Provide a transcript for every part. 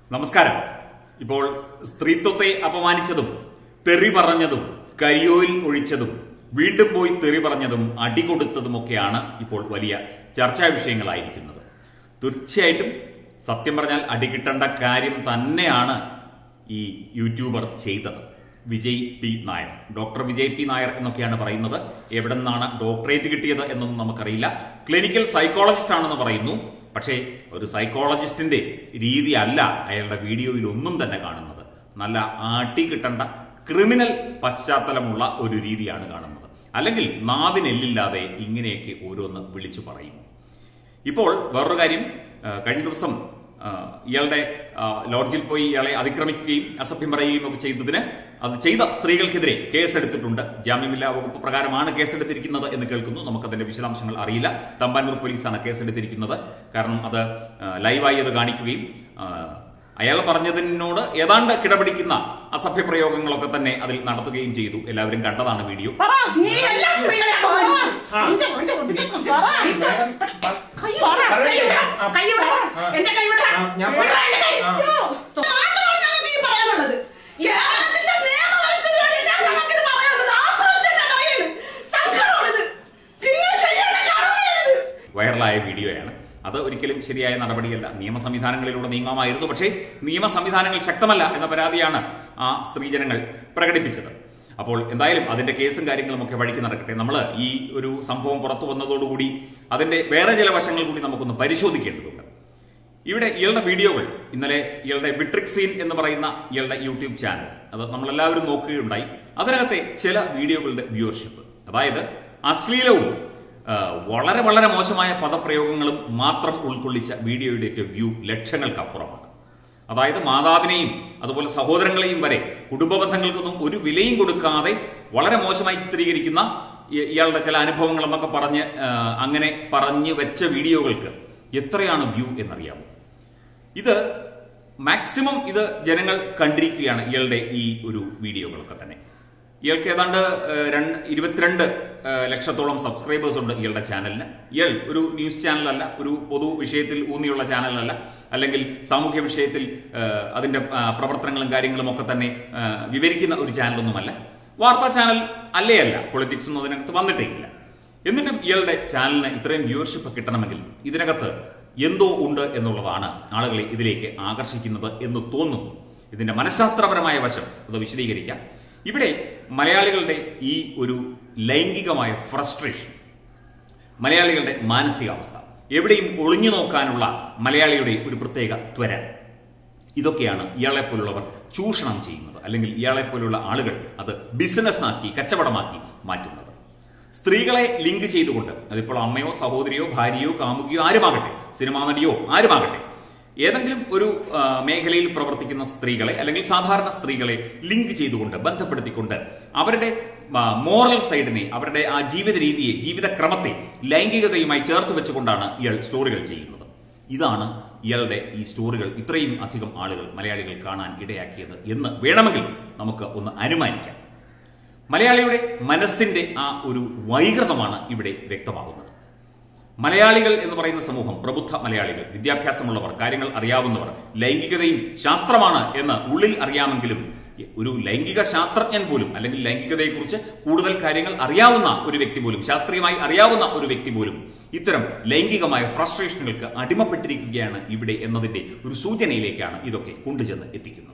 നമസ്കാരം ഇപ്പോൾ സ്ത്രീത്വത്തെ അപമാനിച്ചതും തെറി പറഞ്ഞതും കരിയോയിൽ ഒഴിച്ചതും വീണ്ടും പോയി തെറി പറഞ്ഞതും അടികൊടുത്തതുമൊക്കെയാണ് ഇപ്പോൾ വലിയ ചർച്ചാ വിഷയങ്ങളായിരിക്കുന്നത് തീർച്ചയായിട്ടും സത്യം പറഞ്ഞാൽ അടികിട്ടേണ്ട കാര്യം തന്നെയാണ് ഈ യൂട്യൂബർ ചെയ്തത് Vijay P Nair doctor Vijay P Nair എന്നൊക്കെയാണ് പറയുന്നത് എവിടെ നിന്നാണ് ഡോക്ടറേറ്റ് കിട്ടിയത് എന്നൊന്നും നമുക്കറിയില്ല ക്ലിനിക്കൽ സൈക്കോളജിസ്റ്റ് ആണെന്ന് പറയുന്നു പക്ഷേ ഒരു സൈക്കോളജിസ്റ്റിന്റെ രീതി അല്ല അയാളുടെ വീഡിയോയിൽ ഒന്നും തന്നെ കാണുന്നത് നല്ല ആട്ടി കിട്ടേണ്ട ക്രിമിനൽ പശ്ചാത്തലമുള്ള ഒരു രീതിയാണ് കാണുന്നത് അല്ലെങ്കിൽ നാവിനെല്ലില്ലാതെ ഇങ്ങനെയൊക്കെ ഓരോന്ന് വിളിച്ചു പറയുന്നു ഇപ്പോൾ വേറൊരു കാര്യം ആ, കഴിഞ്ഞ ദിവസം ആ, ഇയാളുടെ ആ, ലോഡ്ജിൽ പോയി ഇയാളെ അതിക്രമിക്കുകയും അസഭ്യം പറയുകയും ഒക്കെ ചെയ്തതിന് അത് ചെയ്ത സ്ത്രീകൾക്കെതിരെ കേസെടുത്തിട്ടുണ്ട് ജാമ്യമില്ലാ വകുപ്പ് പ്രകാരമാണ് കേസെടുത്തിരിക്കുന്നത് എന്ന് കേൾക്കുന്നു നമുക്കതിന്റെ വിശദാംശങ്ങൾ അറിയില്ല തമ്പാനൂർ പോലീസാണ് കേസെടുത്തിരിക്കുന്നത് കാരണം അത് ആ, ലൈവായി അത് കാണിക്കുകയും ആ, അയാൾ പറഞ്ഞതിനോട് ഏതാണ്ട് കിടപിടിക്കുന്ന അസഭ്യ പ്രയോഗങ്ങളൊക്കെ തന്നെ അതിൽ നടത്തുകയും ചെയ്തു എല്ലാവരും കണ്ടതാണ് വീഡിയോ പറ, നീ എല്ലാ സ്ത്രീകളെയും അപമാനിച്ചു. നിന്റെ മോന്റെ ഒടുക്കത്തെ കുറിച്ച് പറ. കൈ വിടടാ, കൈ വിടടാ, കൈ വിടടാ. എന്റെ കൈ വിടടാ. ആ, ഞാൻ വിടടാ പറയാം. എന്റെ കൈ. ആ. ശ്ശോ. മാത്രമാണ് ഞങ്ങൾക്ക് ഈ പറയാനുള്ളത്. കേരളത്തിന്റെ നിയമവ്യവസ്ഥയോട് എന്താണ് ഞങ്ങൾക്കിത് പറയാനുള്ളത്? ആക്രോശം ഞാൻ പറയുന്നു. സങ്കടമാണിത്. നിങ്ങൾ ചെയ്യേണ്ട കടമയാണിത്. വൈറലായ വീഡിയോയാണ് അത് ഒരിക്കലും ശരിയായ നടപടിയല്ല നിയമ സംവിധാനങ്ങളിലൂടെ നീങ്ങാമായിരുന്നു പക്ഷേ നിയമ സംവിധാനങ്ങൾ ശക്തമല്ല എന്ന പരാതിയാണ് ആ സ്ത്രീജനങ്ങൾ പ്രകടിപ്പിച്ചത് അപ്പോൾ എന്തായാലും അതിന്റെ കേസും കാര്യങ്ങളും ഒക്കെ വഴിക്ക് നടക്കട്ടെ നമ്മൾ ഈ ഒരു സംഭവം പുറത്തു വന്നതോടുകൂടി അതിന്റെ വേറെ ചില വശങ്ങൾ കൂടി നമുക്കൊന്ന് പരിശോധിക്കേണ്ടതുണ്ട് ഇവിടെ ഇയാളുടെ വീഡിയോകൾ ഇന്നലെ ഇയാളുടെ വിട്രിക്സീൻ എന്ന് പറയുന്ന ഇയാളുടെ യൂട്യൂബ് ചാനൽ അത് നമ്മളെല്ലാവരും നോക്കുകയുണ്ടായി അതിനകത്തെ ചില വീഡിയോകളുടെ വ്യൂവർഷിപ്പ് അതായത് അശ്ലീലവും ആ, വളരെ വളരെ മോശമായ പദപ്രയോഗങ്ങളും മാത്രം ഉൾക്കൊള്ളിച്ച വീഡിയോയുടെയൊക്കെ വ്യൂ ലക്ഷങ്ങൾക്കപ്പുറമാണ് അതായത് മാതാവിനെയും അതുപോലെ സഹോദരങ്ങളെയും വരെ കുടുംബ ബന്ധങ്ങൾക്കൊന്നും ഒരു വിലയും കൊടുക്കാതെ വളരെ മോശമായി ചിത്രീകരിക്കുന്ന ഇ- ഇയാളുടെ ചില അനുഭവങ്ങൾ എന്നൊക്കെ പറഞ്ഞ് ആ, അങ്ങനെ പറഞ്ഞു വെച്ച വീഡിയോകൾക്ക് എത്രയാണ് വ്യൂ എന്നറിയാമോ ഇത് മാക്സിമം ഇത് ജനങ്ങൾ കണ്ടിരിക്കുകയാണ് ഇയാളുടെ ഈ ഒരു വീഡിയോകളൊക്കെ തന്നെ ഇയാൾക്ക് ഏതാണ്ട് ഏഹ്, രണ്ട് ഇരുപത്തിരണ്ട് ഏഹ്, ലക്ഷത്തോളം സബ്സ്ക്രൈബേഴ്സ് ഉണ്ട് ഇയാളുടെ ചാനലിന് ഇയാൾ ഒരു ന്യൂസ് ചാനലല്ല ഒരു പൊതു വിഷയത്തിൽ ഊന്നിയുള്ള ചാനലല്ല അല്ലെങ്കിൽ സാമൂഹ്യ വിഷയത്തിൽ ഏഹ്, അതിന്റെ ആ, പ്രവർത്തനങ്ങളും കാര്യങ്ങളും ഒക്കെ തന്നെ ഏഹ്, വിവരിക്കുന്ന ഒരു ചാനലൊന്നുമല്ല വാർത്താ ചാനൽ അല്ലേ അല്ല പൊളിറ്റിക്സ് ഒന്നും അതിനകത്ത് വന്നിട്ടേ ഇല്ല എന്നിട്ടും ഇയാളുടെ ചാനലിന് ഇത്രയും വ്യൂവർഷിപ്പ് കിട്ടണമെങ്കിൽ ഇതിനകത്ത് എന്തോ ഉണ്ട് എന്നുള്ളതാണ് ആളുകളെ ഇതിലേക്ക് ആകർഷിക്കുന്നത് എന്ന് തോന്നുന്നു ഇതിന്റെ മനഃശാസ്ത്രപരമായ വശം അത് വിശദീകരിക്കാം ഇവിടെ മലയാളികളുടെ ഈ ഒരു ലൈംഗികമായ ഫ്രസ്ട്രേഷൻ മലയാളികളുടെ മാനസികാവസ്ഥ എവിടെയും ഒളിഞ്ഞു നോക്കാനുള്ള മലയാളിയുടെ ഒരു പ്രത്യേക ത്വര ഇതൊക്കെയാണ് ഇയാളെ പോലുള്ളവർ ചൂഷണം ചെയ്യുന്നത് അല്ലെങ്കിൽ ഇയാളെ പോലുള്ള ആളുകൾ അത് ബിസിനസ് ആക്കി കച്ചവടമാക്കി മാറ്റുന്നത് സ്ത്രീകളെ ലിങ്ക് ചെയ്തുകൊണ്ട് അതിപ്പോൾ അമ്മയോ സഹോദരിയോ ഭാര്യയോ കാമുകിയോ ആരുമാകട്ടെ സിനിമാ നടിയോ ആരുമാകട്ടെ ഏതെങ്കിലും ഒരു ആ, മേഖലയിൽ പ്രവർത്തിക്കുന്ന സ്ത്രീകളെ അല്ലെങ്കിൽ സാധാരണ സ്ത്രീകളെ ലിങ്ക് ചെയ്തുകൊണ്ട് ബന്ധപ്പെടുത്തിക്കൊണ്ട് അവരുടെ മോറൽ സൈഡിനെ അവരുടെ ആ ജീവിത രീതിയെ ജീവിതക്രമത്തെ ലൈംഗികതയുമായി ചേർത്ത് വെച്ചുകൊണ്ടാണ് ഇയാൾ സ്റ്റോറികൾ ചെയ്യുന്നത് ഇതാണ് ഇയാളുടെ ഈ സ്റ്റോറികൾ ഇത്രയും അധികം ആളുകൾ മലയാളികൾ കാണാൻ ഇടയാക്കിയത് എന്ന് വേണമെങ്കിൽ നമുക്ക് ഒന്ന് അനുമാനിക്കാം മലയാളിയുടെ മനസ്സിന്റെ ആ ഒരു വൈകൃതമാണ് ഇവിടെ വ്യക്തമാകുന്നത് മലയാളികൾ എന്ന് പറയുന്ന സമൂഹം പ്രബുദ്ധ മലയാളികൾ വിദ്യാഭ്യാസമുള്ളവർ കാര്യങ്ങൾ അറിയാവുന്നവർ ലൈംഗികതയും ശാസ്ത്രമാണ് എന്ന് ഉള്ളിൽ അറിയാമെങ്കിലും ഒരു ലൈംഗിക ശാസ്ത്രജ്ഞൻ പോലും അല്ലെങ്കിൽ ലൈംഗികതയെക്കുറിച്ച് കൂടുതൽ കാര്യങ്ങൾ അറിയാവുന്ന ഒരു വ്യക്തി പോലും ശാസ്ത്രീയമായി അറിയാവുന്ന ഒരു വ്യക്തി പോലും ഇത്തരം ലൈംഗികമായ ഫ്രസ്ട്രേഷനുകൾക്ക് അടിമപ്പെട്ടിരിക്കുകയാണ് ഇവിടെ എന്നതിന്റെ ഒരു സൂചനയിലേക്കാണ് ഇതൊക്കെ കൊണ്ടുചെന്ന് എത്തിക്കുന്നത്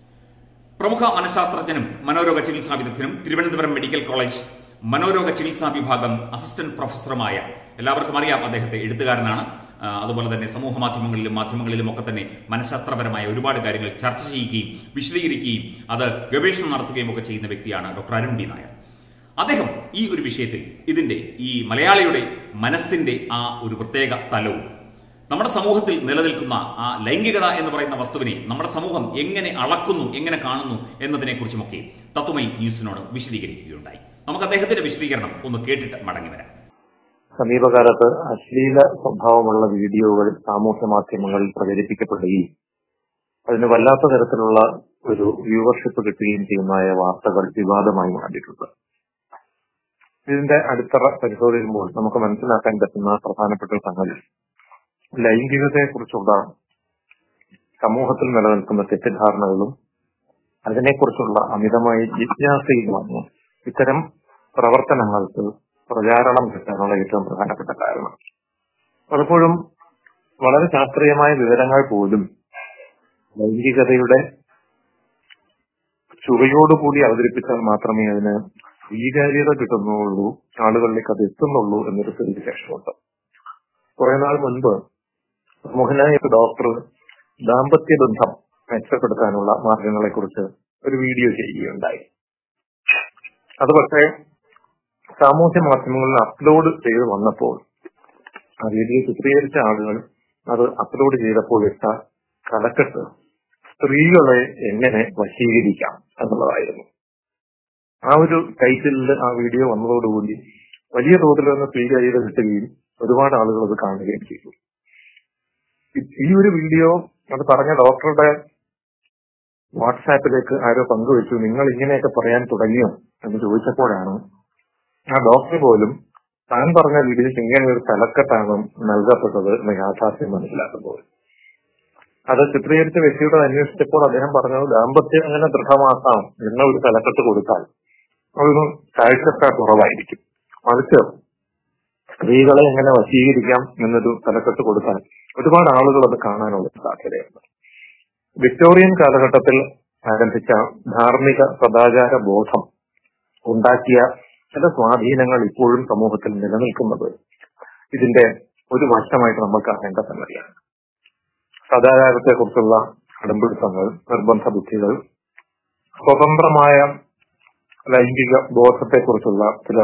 പ്രമുഖ മനഃശാസ്ത്രജ്ഞനും മനോരോഗ ചികിത്സാ വിദഗ്ധനും തിരുവനന്തപുരം മെഡിക്കൽ കോളേജ് മനോരോഗ ചികിത്സാ വിഭാഗം അസിസ്റ്റന്റ് പ്രൊഫസറുമായ എല്ലാവർക്കും അറിയാം അദ്ദേഹത്തെ എഴുത്തുകാരനാണ് ആ, അതുപോലെ തന്നെ സമൂഹ മാധ്യമങ്ങളിലും മാധ്യമങ്ങളിലും ഒക്കെ തന്നെ മനഃശാസ്ത്രപരമായ ഒരുപാട് കാര്യങ്ങൾ ചർച്ച ചെയ്യുകയും വിശദീകരിക്കുകയും അത് ഗവേഷണം നടത്തുകയും ഒക്കെ ചെയ്യുന്ന വ്യക്തിയാണ് ഡോക്ടർ അരുൺ ബി നായർ അദ്ദേഹം ഈ ഒരു വിഷയത്തിൽ ഇതിന്റെ ഈ മലയാളിയുടെ മനസ്സിന്റെ ആ ഒരു പ്രത്യേക തലവും നമ്മുടെ സമൂഹത്തിൽ നിലനിൽക്കുന്ന ആ ലൈംഗികത എന്ന് പറയുന്ന വസ്തുവിനെ നമ്മുടെ സമൂഹം എങ്ങനെ അളക്കുന്നു എങ്ങനെ കാണുന്നു എന്നതിനെക്കുറിച്ചുമൊക്കെ തത്വമയി ന്യൂസിനോട് വിശദീകരിക്കുകയുണ്ടായി നമുക്ക് അദ്ദേഹത്തിന്റെ വിശദീകരണം ഒന്ന് കേട്ടിട്ട് മടങ്ങി വരാം സമീപകാലത്ത് അശ്ലീല സ്വഭാവമുള്ള വീഡിയോകൾ സാമൂഹ്യ മാധ്യമങ്ങളിൽ പ്രചരിപ്പിക്കപ്പെടുകയും അതിന് വല്ലാത്ത തരത്തിലുള്ള ഒരു വ്യൂവർഷിപ്പ് കിട്ടുകയും ചെയ്യുന്നതായ വാർത്തകൾ വിവാദമായി മാറിയിട്ടുണ്ട് ഇതിന്റെ അടിത്തറ പരിശോധിക്കുമ്പോൾ നമുക്ക് മനസ്സിലാക്കാൻ പറ്റുന്ന പ്രധാനപ്പെട്ട ഒരു സംഗതി ലൈംഗികതയെ കുറിച്ചുള്ള സമൂഹത്തിൽ നിലനിൽക്കുന്ന തെറ്റിദ്ധാരണകളും അതിനെക്കുറിച്ചുള്ള അമിതമായ ജിജ്ഞാസയുമാണ് ഇത്തരം പ്രവർത്തനങ്ങൾക്ക് പ്രചാരണം കിട്ടാനുള്ള ഏറ്റവും പ്രധാനപ്പെട്ട കാരണം പലപ്പോഴും വളരെ ശാസ്ത്രീയമായ വിവരങ്ങൾ പോലും ലൈംഗികതയുടെ ചുവയോടുകൂടി അവതരിപ്പിച്ചാൽ മാത്രമേ അതിന് സ്വീകാര്യത കിട്ടുന്നുള്ളൂ ആളുകളിലേക്ക് അത് എത്തുന്നുള്ളൂ എന്നൊരു സ്ഥിതിവിശേഷമുണ്ട് കുറെ നാൾ മുൻപ് മോഹനായ ഒരു ഡോക്ടർ ദാമ്പത്യ ബന്ധം മെച്ചപ്പെടുത്താനുള്ള മാർഗങ്ങളെ കുറിച്ച് ഒരു വീഡിയോ ചെയ്യുകയുണ്ടായി അത് പക്ഷേ സാമൂഹ്യ മാധ്യമങ്ങളിൽ അപ്ലോഡ് ചെയ്ത് വന്നപ്പോൾ ആ വീഡിയോ ചിത്രീകരിച്ച ആളുകൾ അത് അപ്ലോഡ് ചെയ്തപ്പോൾ ഇട്ട കലക്കെട്ട് സ്ത്രീകളെ എങ്ങനെ വശീകരിക്കാം എന്നുള്ളതായിരുന്നു ആ ഒരു ടൈറ്റിലിൽ ആ വീഡിയോ വന്നതോടുകൂടി വലിയ തോതിൽ നിന്ന് സ്വീകാര്യത കിട്ടുകയും ഒരുപാട് ആളുകൾ അത് കാണുകയും ചെയ്തു ഈ- ഈ ഒരു വീഡിയോ അത് പറഞ്ഞ ഡോക്ടറുടെ വാട്സാപ്പിലേക്ക് ആരോ പങ്കുവച്ചു നിങ്ങൾ ഇങ്ങനെയൊക്കെ പറയാൻ തുടങ്ങിയോ എന്ന് ചോദിച്ചപ്പോഴാണ് ആ ഡോക്ടർ പോലും താൻ പറഞ്ഞ വീഡിയോയ്ക്ക് ഇങ്ങനെ ഒരു തലക്കെട്ടാണ് നൽകപ്പെട്ടത് എന്ന യാഥാർത്ഥ്യം മനസ്സിലാക്കുന്നത് അത് ചിത്രീകരിച്ച വ്യക്തിയോട് അന്വേഷിച്ചപ്പോൾ അദ്ദേഹം പറഞ്ഞത് ദാമ്പത്യം അങ്ങനെ ദൃഢമാക്കാം എന്ന ഒരു തലക്കെട്ട് കൊടുത്താൽ അതൊരു കാഴ്ചക്കാർ കുറവായിരിക്കും മറിച്ച് സ്ത്രീകളെ എങ്ങനെ വശീകരിക്കാം എന്നൊരു തലക്കെട്ട് കൊടുത്താൽ ഒരുപാട് ആളുകൾ അത് കാണാനുള്ള സാധ്യതയുണ്ട് വിക്ടോറിയൻ കാലഘട്ടത്തിൽ ആരംഭിച്ച ധാർമ്മിക സദാചാര ബോധം ഉണ്ടാക്കിയ ചില സ്വാധീനങ്ങൾ ഇപ്പോഴും സമൂഹത്തിൽ നിലനിൽക്കുന്നത് ഇതിന്റെ ഒരു വശമായിട്ട് നമ്മൾ കാണേണ്ട സംഗതിയാണ് സദാചാരത്തെ കുറിച്ചുള്ള കടുംപിടുത്തങ്ങൾ നിർബന്ധ ബുദ്ധികൾ സ്വതന്ത്രമായ ലൈംഗിക ബോധത്തെക്കുറിച്ചുള്ള ചില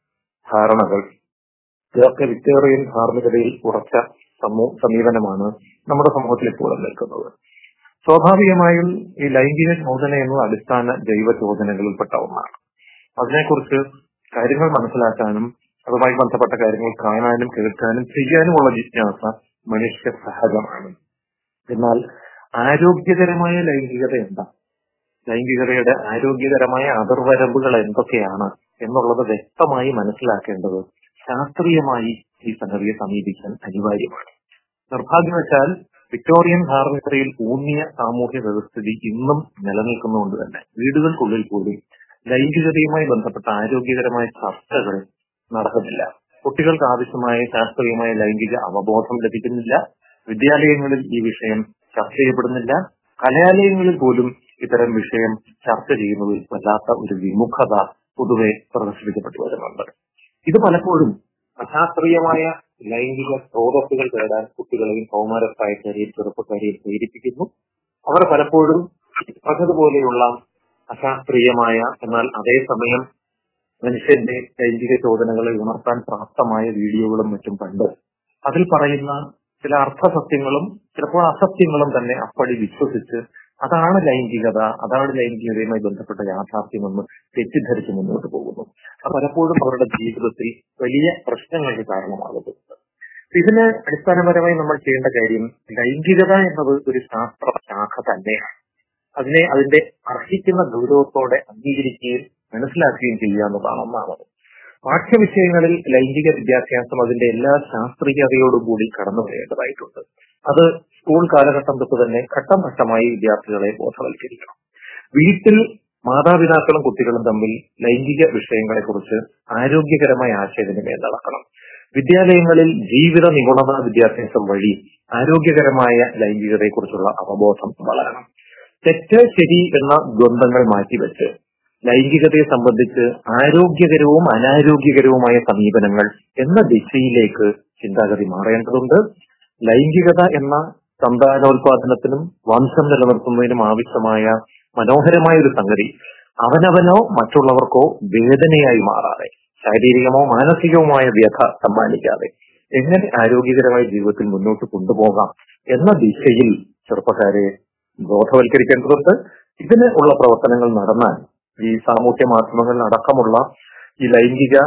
ധാരണകൾ ഇതൊക്കെ വിക്ടോറിയൻ ധാർമ്മികതയിൽ ഉറച്ച സമൂ- സമീപനമാണ് നമ്മുടെ സമൂഹത്തിൽ ഇപ്പോഴും നിൽക്കുന്നത് സ്വാഭാവികമായും ഈ ലൈംഗിക ചോദന എന്നത് അടിസ്ഥാന ജൈവ ചോദനകളിൽപ്പെട്ട ഒന്നാണ് അതിനെക്കുറിച്ച് കാര്യങ്ങൾ മനസ്സിലാക്കാനും അതുമായി ബന്ധപ്പെട്ട കാര്യങ്ങൾ കാണാനും കേൾക്കാനും ചെയ്യാനുമുള്ള ജിജ്ഞാസ മനുഷ്യ സഹജമാണ് എന്നാൽ ആരോഗ്യകരമായ ലൈംഗികത എന്താ ലൈംഗികതയുടെ ആരോഗ്യകരമായ അതിർവരമ്പുകൾ എന്തൊക്കെയാണ് എന്നുള്ളത് വ്യക്തമായി മനസ്സിലാക്കേണ്ടത് ശാസ്ത്രീയമായി ഈ സംഗതിയെ സമീപിക്കാൻ അനിവാര്യമാണ് നിർഭാഗ്യവശാൽ വിക്ടോറിയൻ ധാർമ്മികതയിൽ ഊന്നിയ സാമൂഹ്യ വ്യവസ്ഥിതി ഇന്നും നിലനിൽക്കുന്നതുകൊണ്ട് തന്നെ വീടുകൾക്കുള്ളിൽ പോലും ലൈംഗികതയുമായി ബന്ധപ്പെട്ട ആരോഗ്യകരമായ ചർച്ചകൾ നടക്കുന്നില്ല കുട്ടികൾക്ക് ആവശ്യമായ ശാസ്ത്രീയമായ ലൈംഗിക അവബോധം ലഭിക്കുന്നില്ല വിദ്യാലയങ്ങളിൽ ഈ വിഷയം ചർച്ച ചെയ്യപ്പെടുന്നില്ല കലാലയങ്ങളിൽ പോലും ഇത്തരം വിഷയം ചർച്ച ചെയ്യുന്നതിൽ വല്ലാത്ത ഒരു വിമുഖത പൊതുവെ പ്രദർശിപ്പിക്കപ്പെട്ടു വരുന്നുണ്ട് ഇത് പലപ്പോഴും അശാസ്ത്രീയമായ ലൈംഗിക സ്രോതസ്സുകൾ തേടാൻ കുട്ടികളെയും കൗമാരപ്രായക്കാരെയും ചെറുപ്പക്കാരെയും പ്രേരിപ്പിക്കുന്നു അവർ പലപ്പോഴും പറഞ്ഞതുപോലെയുള്ള അശാസ്ത്രീയമായ എന്നാൽ അതേസമയം മനുഷ്യന്റെ ലൈംഗിക ചോദനകളെ ഉണർത്താൻ പ്രാപ്തമായ വീഡിയോകളും മറ്റും കണ്ട് അതിൽ പറയുന്ന ചില അർത്ഥസത്യങ്ങളും ചിലപ്പോൾ അസത്യങ്ങളും തന്നെ അപ്പടി വിശ്വസിച്ച് അതാണ് ലൈംഗികത അതാണ് ലൈംഗികതയുമായി ബന്ധപ്പെട്ട യാഥാർത്ഥ്യമെന്ന് തെറ്റിദ്ധരിച്ച് മുന്നോട്ട് പോകുന്നു അത് പലപ്പോഴും അവരുടെ ജീവിതത്തിൽ വലിയ പ്രശ്നങ്ങൾക്ക് കാരണമാകുന്നുണ്ട് ഇതിന് അടിസ്ഥാനപരമായി നമ്മൾ ചെയ്യേണ്ട കാര്യം ലൈംഗികത എന്നത് ഒരു ശാസ്ത്ര ശാഖ തന്നെയാണ് അതിനെ അതിന്റെ അർഹിക്കുന്ന ഗൗരവത്തോടെ അംഗീകരിക്കുകയും മനസ്സിലാക്കുകയും ചെയ്യുക എന്നതാണ് ഒന്നാമത് പാഠ്യവിഷയങ്ങളിൽ ലൈംഗിക വിദ്യാഭ്യാസം അതിന്റെ എല്ലാ ശാസ്ത്രീയതയോടും കൂടി കടന്നു വരേണ്ടതായിട്ടുണ്ട് അത് സ്കൂൾ കാലഘട്ടം തൊട്ട് തന്നെ ഘട്ടം ഘട്ടമായി വിദ്യാർത്ഥികളെ ബോധവൽക്കരിക്കണം വീട്ടിൽ മാതാപിതാക്കളും കുട്ടികളും തമ്മിൽ ലൈംഗിക വിഷയങ്ങളെ കുറിച്ച് ആരോഗ്യകരമായ ആശയവിനിമയം നടക്കണം വിദ്യാലയങ്ങളിൽ ജീവിത നിപുണത വിദ്യാഭ്യാസം വഴി ആരോഗ്യകരമായ ലൈംഗികതയെക്കുറിച്ചുള്ള അവബോധം വളരണം തെറ്റ് ശരി എന്ന ദ്വന്ദ്ങ്ങൾ മാറ്റിവെച്ച് ലൈംഗികതയെ സംബന്ധിച്ച് ആരോഗ്യകരവും അനാരോഗ്യകരവുമായ സമീപനങ്ങൾ എന്ന ദിശയിലേക്ക് ചിന്താഗതി മാറേണ്ടതുണ്ട് ലൈംഗികത എന്ന സന്താനോൽപാദനത്തിനും വംശം നിലനിർത്തുന്നതിനും ആവശ്യമായ മനോഹരമായ ഒരു സംഗതി അവനവനോ മറ്റുള്ളവർക്കോ വേദനയായി മാറാതെ ശാരീരികമോ മാനസികവുമായ വ്യഥ സമ്മാനിക്കാതെ എങ്ങനെ ആരോഗ്യകരമായ ജീവിതത്തിൽ മുന്നോട്ട് കൊണ്ടുപോകാം എന്ന ദിശയിൽ ചെറുപ്പക്കാരെ ബോധവൽക്കരിക്കേണ്ടതുണ്ട് ഇതിന് ഉള്ള പ്രവർത്തനങ്ങൾ നടന്നാൽ ഈ സാമൂഹ്യ മാധ്യമങ്ങളിൽ അടക്കമുള്ള ഈ ലൈംഗിക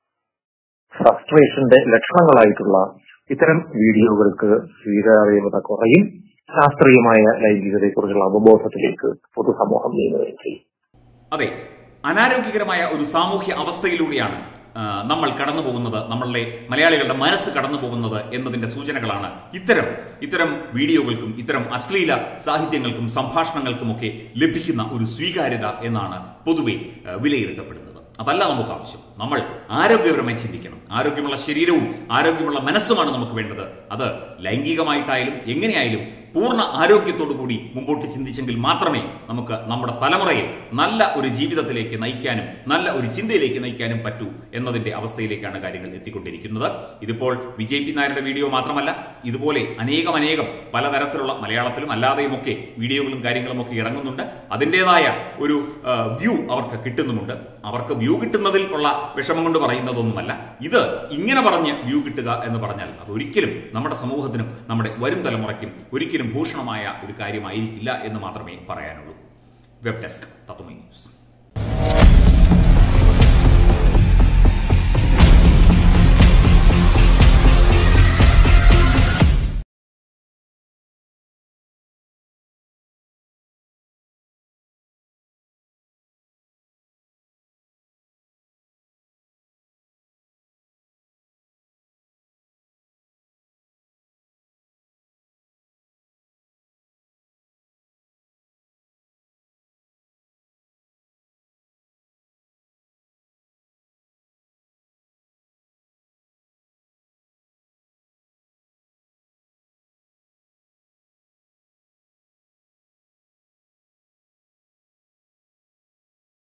ഫ്രസ്ട്രേഷന്റെ ലക്ഷണങ്ങളായിട്ടുള്ള ഇത്തരം വീഡിയോകൾക്ക് സ്വീകാര്യത കുറയും ശാസ്ത്രീയമായ ലൈംഗികതയെക്കുറിച്ചുള്ള അവബോധത്തിലേക്ക് പൊതുസമൂഹം നീങ്ങുകയും ചെയ്യും അതെ അനാരോഗ്യകരമായ ഒരു സാമൂഹ്യ അവസ്ഥയിലൂടെയാണ് ആ, നമ്മൾ കടന്നു പോകുന്നത് നമ്മളുടെ മലയാളികളുടെ മനസ്സ് കടന്നു പോകുന്നത് എന്നതിന്റെ സൂചനകളാണ് ഇത്തരം ഇത്തരം വീഡിയോകൾക്കും ഇത്തരം അശ്ലീല സാഹിത്യങ്ങൾക്കും സംഭാഷണങ്ങൾക്കുമൊക്കെ ലഭിക്കുന്ന ഒരു സ്വീകാര്യത എന്നാണ് പൊതുവെ ആ, വിലയിരുത്തപ്പെടുന്നത് അതല്ല നമുക്ക് ആവശ്യം നമ്മൾ ആരോഗ്യപരമായി ചിന്തിക്കണം ആരോഗ്യമുള്ള ശരീരവും ആരോഗ്യമുള്ള മനസ്സുമാണ് നമുക്ക് വേണ്ടത് അത് ലൈംഗികമായിട്ടായാലും എങ്ങനെയായാലും പൂർണ്ണ ആരോഗ്യത്തോടു കൂടി മുമ്പോട്ട് ചിന്തിച്ചെങ്കിൽ മാത്രമേ നമുക്ക് നമ്മുടെ തലമുറയെ നല്ല ഒരു ജീവിതത്തിലേക്ക് നയിക്കാനും നല്ല ഒരു ചിന്തയിലേക്ക് നയിക്കാനും പറ്റൂ എന്നതിന്റെ അവസ്ഥയിലേക്കാണ് കാര്യങ്ങൾ എത്തിക്കൊണ്ടിരിക്കുന്നത് ഇതിപ്പോൾ വിജയ് പി നായരുടെ വീഡിയോ മാത്രമല്ല ഇതുപോലെ അനേകം അനേകം പലതരത്തിലുള്ള മലയാളത്തിലും അല്ലാതെയും ഒക്കെ വീഡിയോകളും കാര്യങ്ങളും ഒക്കെ ഇറങ്ങുന്നുണ്ട് അതിൻ്റെതായ ഒരു വ്യൂ അവർക്ക് കിട്ടുന്നുമുണ്ട് അവർക്ക് വ്യൂ കിട്ടുന്നതിൽ ഉള്ള വിഷമം കൊണ്ട് പറയുന്നതൊന്നുമല്ല ഇത് ഇങ്ങനെ പറഞ്ഞ് വ്യൂ കിട്ടുക എന്ന് പറഞ്ഞാൽ അത് ഒരിക്കലും നമ്മുടെ സമൂഹത്തിനും നമ്മുടെ വരും തലമുറയ്ക്കും ഒരിക്കലും ഭൂഷണമായ ഒരു കാര്യമായിരിക്കില്ല എന്ന് മാത്രമേ പറയാനുള്ളൂ വെബ് ഡെസ്ക് തത്വമൈ ന്യൂസ്